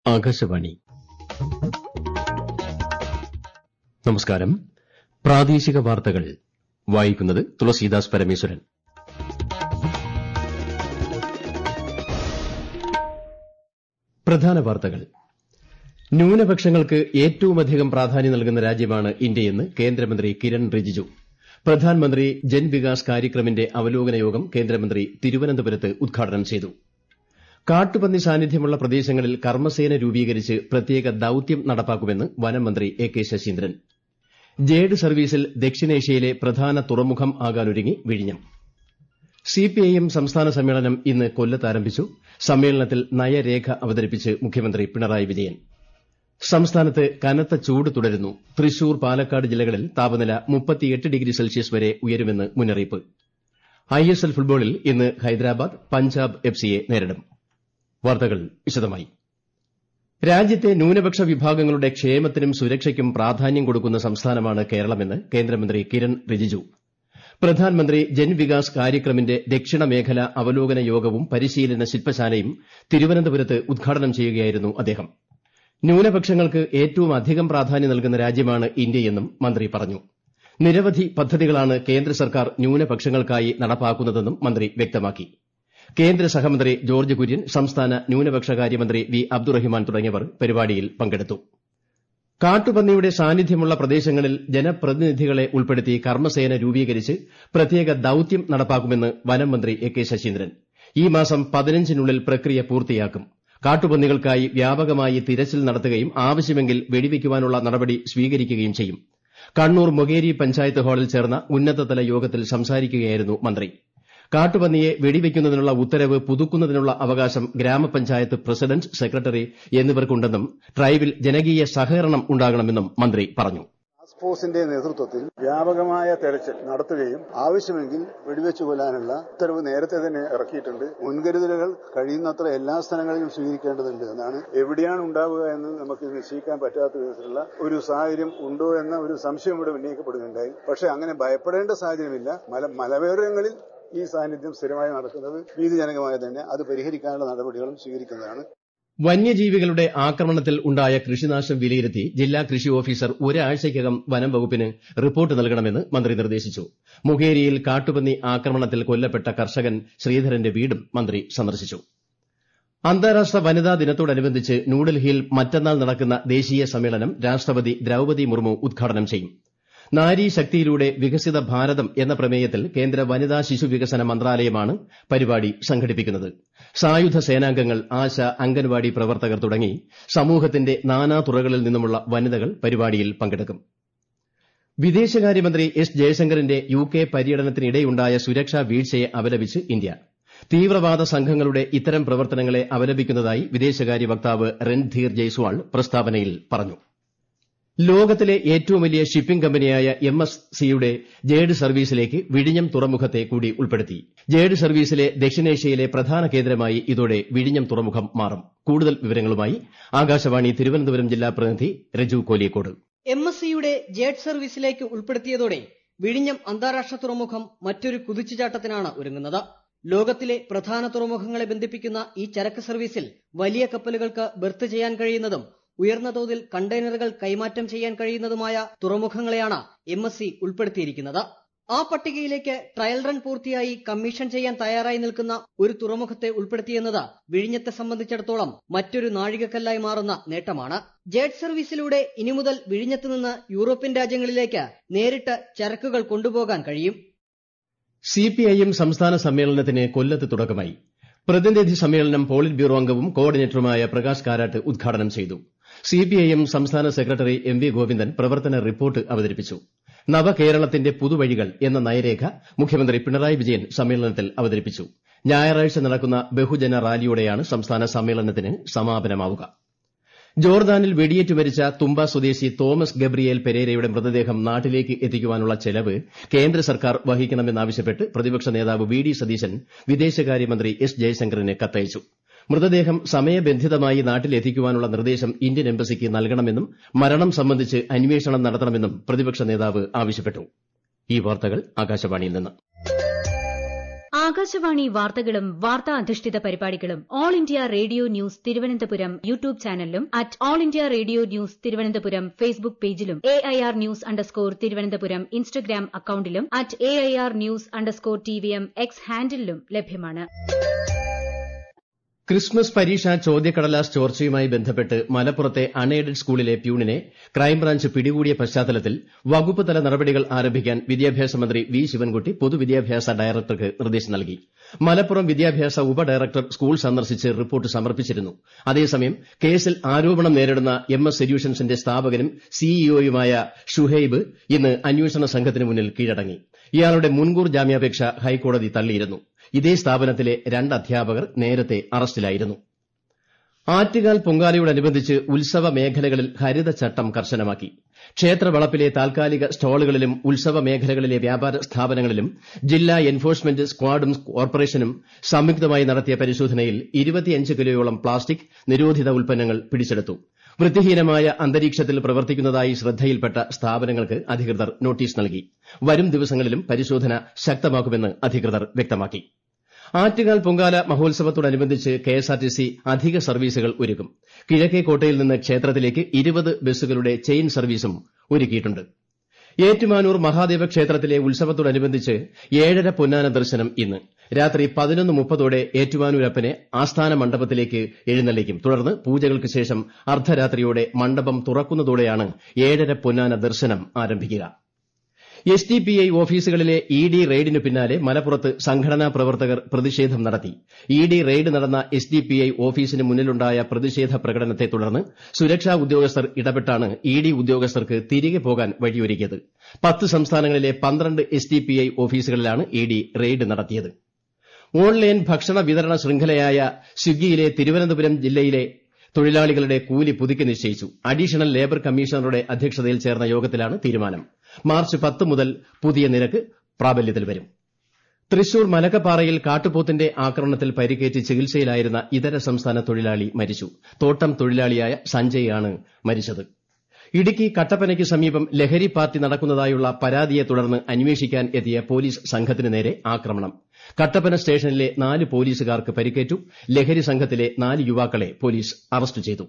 ആകാശവാണി നമസ്കാരം പ്രാദേശിക വാർത്തകൾ വായിക്കുന്നത് തുളസീദാസ് പരമേശ്വരൻ പ്രധാന വാർത്തകൾ ന്യൂനപക്ഷങ്ങൾക്ക് ഏറ്റവുമധികം പ്രാധാന്യം നൽകുന്ന രാജ്യമാണ് ഇന്ത്യയെന്ന് കേന്ദ്രമന്ത്രി കിരൺ റിജിജു പ്രധാൻമന്ത്രി ജൻ വികാസ് കാര്യക്രമിന്റെ അവലോകന യോഗം കേന്ദ്രമന്ത്രി തിരുവനന്തപുരത്ത് ഉദ്ഘാടനം ചെയ്തു കാട്ടുപന്നി സാന്നിധ്യമുള്ള പ്രദേശങ്ങളിൽ കർമ്മസേന രൂപീകരിച്ച് പ്രത്യേക ദൌത്യം നടപ്പാക്കുമെന്ന് വനം മന്ത്രി എ കെ ശശീന്ദ്രൻ ജേഡ് സർവീസിൽ ദക്ഷിണേഷ്യയിലെ പ്രധാന തുറമുഖം ആകാനൊരുങ്ങി വിഴിഞ്ഞം സിപിഐഎം സംസ്ഥാന സമ്മേളനം ഇന്ന് കൊല്ലത്ത് ആരംഭിച്ചു സമ്മേളനത്തിൽ നയരേഖ അവതരിപ്പിച്ച് മുഖ്യമന്ത്രി പിണറായി വിജയൻ സംസ്ഥാനത്ത് കനത്ത ചൂട് തുടരുന്നു തൃശൂർ പാലക്കാട് ജില്ലകളിൽ താപനില ഡിഗ്രി സെൽഷ്യസ് വരെ ഉയരുമെന്ന് മുന്നറിയിപ്പ് ഐഎസ്എൽ ഫുട്ബോളിൽ ഇന്ന് ഹൈദരാബാദ് പഞ്ചാബ് എഫ്സിയെ നേരിടും വാർത്തകൾ വിശദമായി രാജ്യത്തെ ന്യൂനപക്ഷ വിഭാഗങ്ങളുടെ ക്ഷേമത്തിനും സുരക്ഷയ്ക്കും പ്രാധാന്യം കൊടുക്കുന്ന സംസ്ഥാനമാണ് കേരളമെന്ന് കേന്ദ്രമന്ത്രി കിരൺ റിജിജു പ്രധാൻമന്ത്രി ജൻ വികാസ് കാര്യക്രമിന്റെ ദക്ഷിണ മേഖല അവലോകന യോഗവും പരിശീലന ശില്പശാലയും തിരുവനന്തപുരത്ത് ഉദ്ഘാടനം ചെയ്യുകയായിരുന്നു അദ്ദേഹം ന്യൂനപക്ഷങ്ങൾക്ക് ഏറ്റവും അധികം പ്രാധാന്യം നൽകുന്ന രാജ്യമാണ് ഇന്ത്യയെന്നും മന്ത്രി പറഞ്ഞു നിരവധി പദ്ധതികളാണ് കേന്ദ്ര സർക്കാർ ന്യൂനപക്ഷങ്ങൾക്കായി നടപ്പാക്കുന്നതെന്നും മന്ത്രി വ്യക്തമാക്കി കേന്ദ്ര സഹമന്ത്രി ജോർജ്ജ് കുര്യൻ സംസ്ഥാന ന്യൂനപക്ഷകാര്യമന്ത്രി വി അബ്ദുറഹിമാൻ തുടങ്ങിയവർ പരിപാടിയിൽ പങ്കെടുത്തു കാട്ടുപന്നിയുടെ സാന്നിധ്യമുള്ള പ്രദേശങ്ങളിൽ ജനപ്രതിനിധികളെ ഉൾപ്പെടുത്തി കർമ്മസേന രൂപീകരിച്ച് പ്രത്യേക ദൌത്യം നടപ്പാക്കുമെന്ന് വനം മന്ത്രി എ കെ ശശീന്ദ്രൻ ഈ മാസം പതിനഞ്ചിനുള്ളിൽ പ്രക്രിയ പൂർത്തിയാക്കും കാട്ടുപന്നികൾക്കായി വ്യാപകമായി തിരച്ചിൽ നടത്തുകയും ആവശ്യമെങ്കിൽ വെടിവയ്ക്കുവാനുള്ള നടപടി സ്വീകരിക്കുകയും ചെയ്യും കണ്ണൂർ മൊകേരി പഞ്ചായത്ത് ഹാളിൽ ചേർന്ന ഉന്നതതല യോഗത്തിൽ സംസാരിക്കുകയായിരുന്നു മന്ത്രി കാട്ടുപന്നിയെ വെടിവയ്ക്കുന്നതിനുള്ള ഉത്തരവ് പുതുക്കുന്നതിനുള്ള അവകാശം ഗ്രാമപഞ്ചായത്ത് പ്രസിഡന്റ് സെക്രട്ടറി എന്നിവർക്കുണ്ടെന്നും ട്രൈബിൽ ജനകീയ സഹകരണം ഉണ്ടാകണമെന്നും മന്ത്രി പറഞ്ഞു ടാസ്ക് ഫോഴ്സിന്റെ നേതൃത്വത്തിൽ വ്യാപകമായ തെരച്ചിൽ നടത്തുകയും ആവശ്യമെങ്കിൽ വെടിവെച്ചു കൊല്ലാനുള്ള ഉത്തരവ് നേരത്തെ തന്നെ ഇറക്കിയിട്ടുണ്ട് മുൻകരുതലുകൾ കഴിയുന്നത്ര എല്ലാ സ്ഥലങ്ങളിലും സ്വീകരിക്കേണ്ടതുണ്ട് എന്നാണ് എവിടെയാണ് ഉണ്ടാവുക എന്ന് നമുക്ക് നിശ്ചയിക്കാൻ പറ്റാത്ത വിധത്തിലുള്ള ഒരു സാഹചര്യം ഉണ്ടോ എന്ന ഒരു സംശയം ഇവിടെ ഉന്നയിക്കപ്പെടുകയുണ്ടായി പക്ഷെ അങ്ങനെ ഭയപ്പെടേണ്ട സാഹചര്യമില്ല മല മലയോരങ്ങളിൽ ഈ സാന്നിധ്യം സ്ഥിരമായി നടക്കുന്നത് ഭീതിജനകമായി തന്നെ അത് പരിഹരിക്കാനുള്ള നടപടികളും സ്വീകരിക്കുന്നതാണ് വന്യജീവികളുടെ ആക്രമണത്തിൽ ഉണ്ടായ കൃഷിനാശം വിലയിരുത്തി ജില്ലാ കൃഷി ഓഫീസർ ഒരാഴ്ചയ്ക്കകം വനം വകുപ്പിന് റിപ്പോർട്ട് നൽകണമെന്ന് മന്ത്രി നിർദ്ദേശിച്ചു മുഖേരിയിൽ കാട്ടുപന്നി ആക്രമണത്തിൽ കൊല്ലപ്പെട്ട കർഷകൻ ശ്രീധരന്റെ വീടും മന്ത്രി സന്ദർശിച്ചു അന്താരാഷ്ട്ര വനിതാ ദിനത്തോടനുബന്ധിച്ച് ന്യൂഡൽഹിയിൽ മറ്റന്നാൾ നടക്കുന്ന ദേശീയ സമ്മേളനം രാഷ്ട്രപതി ദ്രൌപതി മുർമു ഉദ്ഘാടനം ചെയ്യും നാരി ശക്തിയിലൂടെ വികസിത ഭാരതം എന്ന പ്രമേയത്തിൽ കേന്ദ്ര വനിതാ ശിശു വികസന മന്ത്രാലയമാണ് പരിപാടി സംഘടിപ്പിക്കുന്നത് സായുധ സേനാംഗങ്ങൾ ആശ അംഗൻവാടി പ്രവർത്തകർ തുടങ്ങി സമൂഹത്തിന്റെ നാനാതുറകളിൽ നിന്നുമുള്ള വനിതകൾ പരിപാടിയിൽ പങ്കെടുക്കും വിദേശകാര്യമന്ത്രി എസ് ജയശങ്കറിന്റെ യു കെ പര്യടനത്തിനിടെയുണ്ടായ സുരക്ഷാ വീഴ്ചയെ അപലപിച്ച് ഇന്ത്യ തീവ്രവാദ സംഘങ്ങളുടെ ഇത്തരം പ്രവർത്തനങ്ങളെ അപലപിക്കുന്നതായി വിദേശകാര്യ വക്താവ് രൺധീർ ജയ്സ്വാൾ പ്രസ്താവനയിൽ പറഞ്ഞു ലോകത്തിലെ ഏറ്റവും വലിയ ഷിപ്പിംഗ് കമ്പനിയായ എം എസ് സിയുടെ ജേഡ് സർവീസിലേക്ക് വിഴിഞ്ഞം തുറമുഖത്തെ കൂടി ഉൾപ്പെടുത്തി ജേഡ് സർവീസിലെ ദക്ഷിണേഷ്യയിലെ പ്രധാന കേന്ദ്രമായി ഇതോടെ വിഴിഞ്ഞം തുറമുഖം മാറും കൂടുതൽ വിവരങ്ങളുമായി ആകാശവാണി തിരുവനന്തപുരം ജില്ലാ പ്രതിനിധി രജു കോലിയക്കോട് എം എസ് സിയുടെ ജേഡ് സർവീസിലേക്ക് ഉൾപ്പെടുത്തിയതോടെ വിഴിഞ്ഞം അന്താരാഷ്ട്ര തുറമുഖം മറ്റൊരു കുതിച്ചുചാട്ടത്തിനാണ് ഒരുങ്ങുന്നത് ലോകത്തിലെ പ്രധാന തുറമുഖങ്ങളെ ബന്ധിപ്പിക്കുന്ന ഈ ചരക്ക് സർവീസിൽ വലിയ കപ്പലുകൾക്ക് ബർത്ത് ചെയ്യാൻ കഴിയുന്നതും ഉയർന്ന തോതിൽ കണ്ടെയ്നറുകൾ കൈമാറ്റം ചെയ്യാൻ കഴിയുന്നതുമായ തുറമുഖങ്ങളെയാണ് എം എസ് സി ഉൾപ്പെടുത്തിയിരിക്കുന്നത് ആ പട്ടികയിലേക്ക് ട്രയൽ റൺ പൂർത്തിയായി കമ്മീഷൻ ചെയ്യാൻ തയ്യാറായി നിൽക്കുന്ന ഒരു തുറമുഖത്തെ ഉൾപ്പെടുത്തിയെന്നത് വിഴിഞ്ഞത്തെ സംബന്ധിച്ചിടത്തോളം മറ്റൊരു നാഴികക്കല്ലായി മാറുന്ന നേട്ടമാണ് ജെറ്റ് സർവീസിലൂടെ ഇനി മുതൽ വിഴിഞ്ഞത്ത് നിന്ന് യൂറോപ്യൻ രാജ്യങ്ങളിലേക്ക് നേരിട്ട് ചരക്കുകൾ കൊണ്ടുപോകാൻ കഴിയും സിപിഐഎം സംസ്ഥാന സമ്മേളനത്തിന് കൊല്ലത്ത് തുടക്കമായി പ്രതിനിധി സമ്മേളനം പോളിറ്റ് ബ്യൂറോ അംഗവും കോർഡിനേറ്ററുമായ പ്രകാശ് കാരാട്ട് ഉദ്ഘാടനം ചെയ്തു സിപിഐഎം സംസ്ഥാന സെക്രട്ടറി എം വി ഗോവിന്ദൻ പ്രവർത്തന റിപ്പോർട്ട് അവതരിപ്പിച്ചു നവകേരളത്തിന്റെ പുതുവഴികൾ എന്ന നയരേഖ മുഖ്യമന്ത്രി പിണറായി വിജയൻ സമ്മേളനത്തിൽ അവതരിപ്പിച്ചു ഞായറാഴ്ച നടക്കുന്ന ബഹുജന റാലിയോടെയാണ് സംസ്ഥാന സമ്മേളനത്തിന് സമാപനമാവുക ജോർദാനിൽ വെടിയേറ്റ് മരിച്ച തുമ്പ സ്വദേശി തോമസ് ഗബ്രിയേൽ പെരേരയുടെ മൃതദേഹം നാട്ടിലേക്ക് എത്തിക്കുവാനുള്ള ചെലവ് കേന്ദ്ര സർക്കാർ വഹിക്കണമെന്നാവശ്യപ്പെട്ട് പ്രതിപക്ഷ നേതാവ് വി ഡി സതീശൻ വിദേശകാര്യമന്ത്രി എസ് ജയശങ്കറിന് കത്തയച്ചു മൃതദേഹം സമയബന്ധിതമായി നാട്ടിലെത്തിക്കുവാനുള്ള നിർദ്ദേശം ഇന്ത്യൻ എംബസിക്ക് നൽകണമെന്നും മരണം സംബന്ധിച്ച് അന്വേഷണം നടത്തണമെന്നും പ്രതിപക്ഷ നേതാവ് ആവശ്യപ്പെട്ടു ഈ വാർത്തകൾ ആകാശവാണിയിൽ നിന്ന് ആകാശവാണി വാർത്തകളും വാർത്താ അധിഷ്ഠിത പരിപാടികളും all India radio news Thiruvananthapuram YouTube ചാനലിലും at all India radio news Thiruvananthapuram Facebook പേജിലും A I R news underscore Thiruvananthapuram Instagram അക്കൌണ്ടിലും at A I R news underscore T V M X ഹാൻഡിലും ലഭ്യമാണ് ക്രിസ്മസ് പരീക്ഷ ചോദ്യക്കടലാസ് ചോർച്ചയുമായി ബന്ധപ്പെട്ട് മലപ്പുറത്തെ അൺഎയ്ഡഡ് സ്കൂളിലെ പ്യൂണിനെ ക്രൈംബ്രാഞ്ച് പിടികൂടിയ പശ്ചാത്തലത്തിൽ വകുപ്പ് തല നടപടികൾ ആരംഭിക്കാൻ വിദ്യാഭ്യാസ മന്ത്രി വി ശിവൻകുട്ടി പൊതുവിദ്യാഭ്യാസ ഡയറക്ടർക്ക് നിർദ്ദേശം നൽകി മലപ്പുറം വിദ്യാഭ്യാസ ഉപഡയറക്ടർ സ്കൂൾ സന്ദർശിച്ച് റിപ്പോർട്ട് സമർപ്പിച്ചിരുന്നു അതേസമയം കേസിൽ ആരോപണം നേരിടുന്ന എം എസ് സൊല്യൂഷൻസിന്റെ സ്ഥാപകനും സിഇഒയുമായ ഷുഹൈബ് ഇന്ന് അന്വേഷണ സംഘത്തിന് മുന്നിൽ കീഴടങ്ങി ഇയാളുടെ മുൻകൂർ ജാമ്യാപേക്ഷ ഹൈക്കോടതി തള്ളിയിരുന്നു ഇതേ സ്ഥാപനത്തിലെ രണ്ട് അധ്യാപകർ നേരത്തെ അറസ്റ്റിലായിരുന്നു ആറ്റുകാൽ പൊങ്കാലയോടനുബന്ധിച്ച് ഉത്സവ മേഖലകളിൽ ഹരിതചട്ടം കർശനമാക്കി ക്ഷേത്രവളപ്പിലെ താൽക്കാലിക സ്റ്റാളുകളിലും ഉത്സവ മേഖലകളിലെ വ്യാപാര സ്ഥാപനങ്ങളിലും ജില്ലാ എൻഫോഴ്സ്മെന്റ് സ്ക്വാഡും കോർപ്പറേഷനും സംയുക്തമായി നടത്തിയ പരിശോധനയിൽ കിലോയോളം പ്ലാസ്റ്റിക് നിരോധിത ഉൽപ്പന്നങ്ങൾ പിടിച്ചെടുത്തു വൃത്തിഹീനമായ അന്തരീക്ഷത്തിൽ പ്രവർത്തിക്കുന്നതായി ശ്രദ്ധയിൽപ്പെട്ട സ്ഥാപനങ്ങൾക്ക് അധികൃതർ നോട്ടീസ് നൽകി വരും ദിവസങ്ങളിലും പരിശോധന ശക്തമാക്കുമെന്ന് അധികൃതർ വ്യക്തമാക്കി ആറ്റുകാൽ പൊങ്കാല മഹോത്സവത്തോടനുബന്ധിച്ച് കെഎസ്ആർടിസി അധിക സർവീസുകൾ ഒരുക്കും കിഴക്കേക്കോട്ടയിൽ നിന്ന് ക്ഷേത്രത്തിലേക്ക് ഇരുപത് ബസ്സുകളുടെ ചെയിൻ സർവീസും ഒരുക്കിയിട്ടുണ്ട് ഏറ്റുമാനൂർ മഹാദേവ ക്ഷേത്രത്തിലെ ഉത്സവത്തോടനുബന്ധിച്ച് ഏഴര പൊന്നാന ദർശനം ഇന്ന് രാത്രി പതിനൊന്ന് മുപ്പതോടെ ഏറ്റുമാനൂരപ്പനെ ആസ്ഥാന മണ്ഡപത്തിലേക്ക് എഴുന്നള്ളിക്കും തുടർന്ന് പൂജകൾക്ക് ശേഷം അർദ്ധരാത്രിയോടെ മണ്ഡപം തുറക്കുന്നതോടെയാണ് ഏഴര പൊന്നാന ദർശനം ആരംഭിക്കുക എസ് ഡി പി ഐ ഓഫീസുകളിലെ ഇ ഡി റെയ്ഡിനു പിന്നാലെ മലപ്പുറത്ത് സംഘടനാ പ്രവർത്തകർ പ്രതിഷേധം നടത്തി ഇ ഡി റെയ്ഡ് നടന്ന എസ് ഡി പി ഐ ഓഫീസിന് മുന്നിലുണ്ടായ പ്രതിഷേധ പ്രകടനത്തെ തുടർന്ന് സുരക്ഷാ ഉദ്യോഗസ്ഥർ ഇടപെട്ടാണ് ഇ ഡി ഉദ്യോഗസ്ഥർക്ക് തിരികെ പോകാൻ വഴിയൊരുക്കിയത് പത്ത് സംസ്ഥാനങ്ങളിലെ പന്ത്രണ്ട് എസ് ഡി പി ഐ ഓഫീസുകളിലാണ് ഇ ഡി റെയ്ഡ് നടത്തിയത് ഓൺലൈൻ ഭക്ഷണ വിതരണ ശൃംഖലയായ സ്വിഗ്ഗിയിലെ തിരുവനന്തപുരം ജില്ലയിലെ തൊഴിലാളികളുടെ കൂലി പുതുക്കി നിശ്ചയിച്ചു അഡീഷണൽ ലേബർ കമ്മീഷണറുടെ അധ്യക്ഷതയിൽ ചേർന്ന യോഗത്തിലാണ് തീരുമാനം മാർച്ച് പത്ത് മുതൽ പുതിയ നിരക്ക് പ്രാബല്യത്തിൽ വരും തൃശൂർ മലക്കപ്പാറയിൽ കാട്ടുപോത്തിന്റെ ആക്രമണത്തിൽ പരിക്കേറ്റ് ചികിത്സയിലായിരുന്ന ഇതര സംസ്ഥാന തൊഴിലാളി മരിച്ചു തോട്ടം തൊഴിലാളിയായ സഞ്ജയ് ആണ് മരിച്ചത് ഇടുക്കി കട്ടപ്പനയ്ക്ക് സമീപം ലഹരി പാർട്ടി നടക്കുന്നതായുള്ള പരാതിയെ തുടർന്ന് അന്വേഷിക്കാൻ എത്തിയ പോലീസ് സംഘത്തിന് നേരെ ആക്രമണം കട്ടപ്പന സ്റ്റേഷനിലെ നാല് പോലീസുകാർക്ക് പരിക്കേറ്റു ലഹരി സംഘത്തിലെ നാല് യുവാക്കളെ പോലീസ് അറസ്റ്റ് ചെയ്തു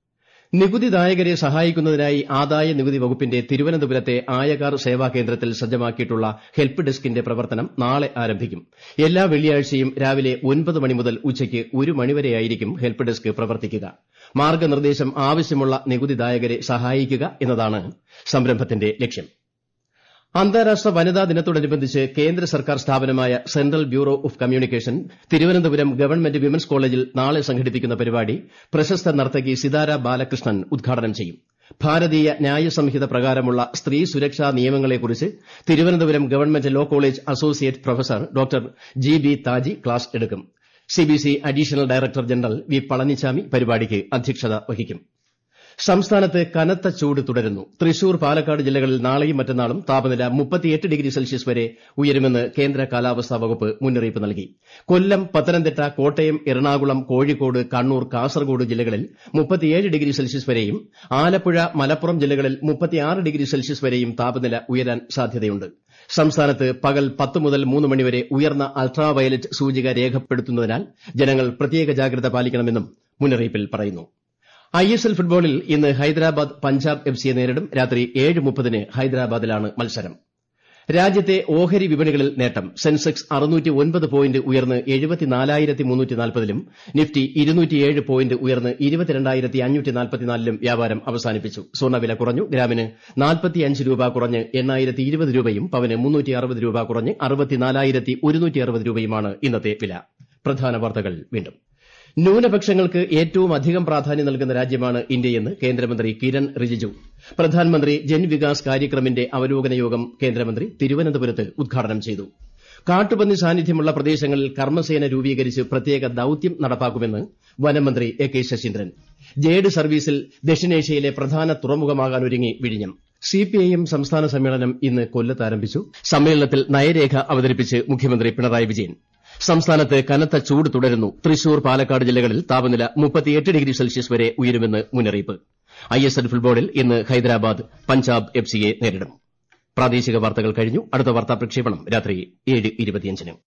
നികുതിദായകരെ സഹായിക്കുന്നതിനായി ആദായ നികുതി വകുപ്പിന്റെ തിരുവനന്തപുരത്തെ ആയകാർ സേവാ കേന്ദ്രത്തിൽ സജ്ജമാക്കിയിട്ടുള്ള ഹെൽപ്പ് ഡെസ്കിന്റെ പ്രവർത്തനം നാളെ ആരംഭിക്കും എല്ലാ വെള്ളിയാഴ്ചയും രാവിലെ ഒൻപത് മണി മുതൽ ഉച്ചയ്ക്ക് ഒരു മണിവരെയായിരിക്കും ഹെൽപ്പ് ഡെസ്ക് പ്രവർത്തിക്കുക മാർഗ്ഗനിർദ്ദേശം ആവശ്യമുള്ള നികുതിദായകരെ സഹായിക്കുക എന്നതാണ് സംരംഭത്തിന്റെ ലക്ഷ്യം അന്താരാഷ്ട്ര വനിതാ ദിനത്തോടനുബന്ധിച്ച് കേന്ദ്ര സർക്കാർ സ്ഥാപനമായ central bureau of communication Thiruvananthapuram government women's കോളേജിൽ നാളെ സംഘടിപ്പിക്കുന്ന പരിപാടി പ്രശസ്ത നർത്തകി സിതാര ബാലകൃഷ്ണൻ ഉദ്ഘാടനം ചെയ്യും ഭാരതീയ ന്യായ സംഹിത പ്രകാരമുള്ള സ്ത്രീ സുരക്ഷാ നിയമങ്ങളെക്കുറിച്ച് Thiruvananthapuram government law college associate professor doctor G B Thaji class എടുക്കും CBC additional director general V Palanichami പരിപാടിക്ക് അധ്യക്ഷത വഹിക്കും സംസ്ഥാനത്ത് കനത്ത ചൂട് തുടരുന്നു തൃശൂർ പാലക്കാട് ജില്ലകളിൽ നാളെയും മറ്റന്നാളും താപനില മുപ്പത്തിയെട്ട് ഡിഗ്രി സെൽഷ്യസ് വരെ ഉയരുമെന്ന് കേന്ദ്ര കാലാവസ്ഥാ വകുപ്പ് മുന്നറിയിപ്പ് നൽകി കൊല്ലം പത്തനംതിട്ട കോട്ടയം എറണാകുളം കോഴിക്കോട് കണ്ണൂർ കാസർഗോഡ് ജില്ലകളിൽ മുപ്പത്തിയേഴ് ഡിഗ്രി സെൽഷ്യസ് വരെയും ആലപ്പുഴ മലപ്പുറം ജില്ലകളിൽ മുപ്പത്തിയാറ് ഡിഗ്രി സെൽഷ്യസ് വരെയും താപനില ഉയരാൻ സാധ്യതയുണ്ട് സംസ്ഥാനത്ത് പകൽ പത്ത് മുതൽ മൂന്ന് മണിവരെ ഉയർന്ന അൾട്രാ വയലറ്റ് സൂചിക രേഖപ്പെടുത്തുന്നതിനാൽ ജനങ്ങൾ പ്രത്യേക ജാഗ്രത പാലിക്കണമെന്നും മുന്നറിയിപ്പിൽ പറയുന്നു ഐ എസ് എൽ ഫുട്ബോളിൽ ഇന്ന് ഹൈദരാബാദ് പഞ്ചാബ് എഫ് സിയെ നേരിടും രാത്രി ഏഴ് മുപ്പതിന് ഹൈദരാബാദിലാണ് മത്സരം രാജ്യത്തെ ഓഹരി വിപണികളിൽ നേട്ടം സെൻസെക്സ് അറുന്നൂറ്റി ഒൻപത് പോയിന്റ് ഉയർന്ന് എഴുപത്തിനാലായിരത്തി മുന്നൂറ്റി നാൽപ്പതിലും നിഫ്റ്റി ഇരുന്നൂറ്റിയേഴ് പോയിന്റ് ഉയർന്ന് ഇരുപത്തിരണ്ടായിരത്തി അഞ്ഞൂറ്റി നാൽപ്പത്തിനാലിലും വ്യാപാരം അവസാനിപ്പിച്ചു സ്വർണ്ണവില കുറഞ്ഞു ഗ്രാമിന് നാൽപ്പത്തിയഞ്ച് രൂപ കുറഞ്ഞ് എണ്ണായിരത്തി ഇരുപത് രൂപയും പവന് മുന്നൂറ്റി അറുപത് രൂപ കുറഞ്ഞ് അറുപത്തിനാലായിരത്തി ഒരുന്നൂറ്റി അറുപത് രൂപയുമാണ് ഇന്നത്തെ വില പ്രധാന വാർത്തകൾ വീണ്ടും ന്യൂനപക്ഷങ്ങൾക്ക് ഏറ്റവും അധികം പ്രാധാന്യം നൽകുന്ന രാജ്യമാണ് ഇന്ത്യയെന്ന് കേന്ദ്രമന്ത്രി കിരൺ റിജിജു പ്രധാൻമന്ത്രി ജൻ വികാസ് കാര്യക്രമിന്റെ അവലോകന യോഗം കേന്ദ്രമന്ത്രി തിരുവനന്തപുരത്ത് ഉദ്ഘാടനം ചെയ്തു കാട്ടുപന്നി സാന്നിധ്യമുള്ള പ്രദേശങ്ങളിൽ കർമ്മസേന രൂപീകരിച്ച് പ്രത്യേക ദൌത്യം നടപ്പാക്കുമെന്ന് വനംമന്ത്രി എ കെ ശശീന്ദ്രൻ ജേഡ് സർവീസിൽ ദക്ഷിണേഷ്യയിലെ പ്രധാന തുറമുഖമാകാനൊരുങ്ങി വിഴിഞ്ഞം സിപിഐഎം സംസ്ഥാന സമ്മേളനം ഇന്ന് കൊല്ലത്ത് ആരംഭിച്ചു സമ്മേളനത്തിൽ നയരേഖ അവതരിപ്പിച്ച് മുഖ്യമന്ത്രി പിണറായി വിജയൻ സംസ്ഥാനത്ത് കനത്ത ചൂട് തുടരുന്നു തൃശൂർ പാലക്കാട് ജില്ലകളിൽ താപനില മുപ്പത്തിയെട്ട് ഡിഗ്രി സെൽഷ്യസ് വരെ ഉയരുമെന്ന് മുന്നറിയിപ്പ് ഐ എസ് എൽ ഫുട്ബോളിൽ ഇന്ന് ഹൈദരാബാദ് പഞ്ചാബ് എഫ് സിയെ നേരിടും പ്രാദേശിക വാർത്തകൾ കഴിഞ്ഞു അടുത്ത വാർത്താ പ്രക്ഷേപണം രാത്രി ഏഴ് ഇരുപത്തിയഞ്ചിന്